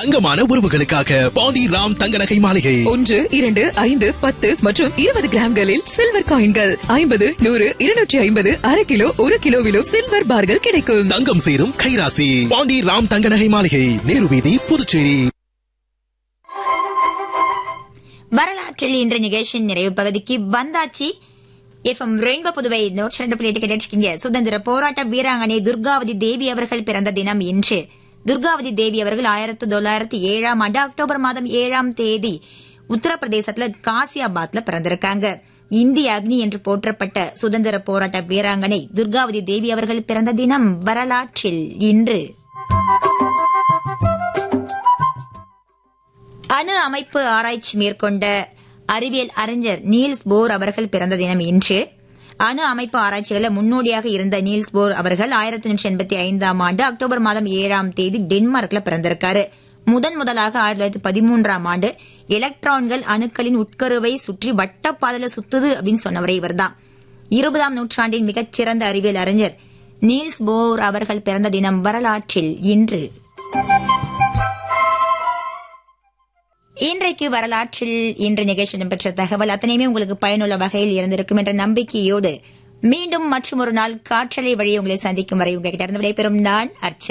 தங்கமான உறவுகளுக்காக பாண்டி ராம் தங்க நகை மாளிகை ஒன்று இரண்டு ஐந்து பத்து மற்றும் இருபது கிராம்களில் சில்வர் காயின்கள் ஐம்பது நூறு இருநூற்றி ஐம்பது அரை கிலோ ஒரு கிலோவிலும் சில்வர் பார்கள் கிடைக்கும் தங்கம் சேரும் கைராசி பாண்டி ராம் தங்க நகை மாளிகை நேரு வீதி புதுச்சேரி வரலாற்றில் இன்று நிகழ்ச்சியின் நிறைவு பகுதிக்கு வந்தாச்சு எஃப்எம் ரெயின்போ புதுவை நூற்றி ரெண்டு புள்ளி எட்டு கேட்டிருக்கீங்க சுதந்திர போராட்ட வீராங்கனை துர்காவதி தேவி அவர்கள் பிறந்த தினம் இன்று துர்காவதி தேவி அவர்கள் ஆயிரத்தி தொள்ளாயிரத்தி ஏழாம் ஆண்டு அக்டோபர் மாதம் ஏழாம் தேதி உத்தரப்பிரதேசத்துல காசியாபாத்ல பிறந்திருக்காங்க இந்திய அக்னி என்று போற்றப்பட்ட சுதந்திர போராட்ட வீராங்கனை துர்காவதி தேவி அவர்கள் பிறந்த தினம் வரலாற்றில் இன்று அணு அமைப்பு ஆராய்ச்சி மேற்கொண்ட அறிவியல் அறிஞர் நீல்ஸ் போர் அவர்கள் பிறந்த தினம் இன்று அணு அமைப்பு ஆராய்ச்சிகள முன்னோடியாக இருந்த நீல்ஸ் போர் அவர்கள் ஆயிரத்தி நூற்றி எண்பத்தி ஐந்தாம் ஆண்டு அக்டோபர் மாதம் ஏழாம் தேதி டென்மார்க்ல பிறந்திருக்காரு முதன் முதலாக ஆயிரத்தி தொள்ளாயிரத்தி பதிமூன்றாம் ஆண்டு எலக்ட்ரான்கள் அணுக்களின் உட்கருவை சுற்றி வட்டப்பாதையில சுத்துது அப்படின்னு சொன்னவரே இவர்தான் இருபதாம் நூற்றாண்டின் மிகச்சிறந்த அறிவியல் அறிஞர் நீல்ஸ் போர் அவர்கள் பிறந்த தினம் வரலாற்றில் இன்று இன்றைக்கு வரலாற்றில் இன்று நிகழ்ச்சி இடம்பெற்ற தகவல் அத்தனையுமே உங்களுக்கு பயனுள்ள வகையில் இருந்திருக்கும் என்ற நம்பிக்கையோடு மீண்டும் மற்றும் ஒரு நாள் காற்றலை வழி உங்களை சந்திக்கும் வரை உங்ககிட்ட இருந்து விடைபெறும் நான் அர்ச்சனா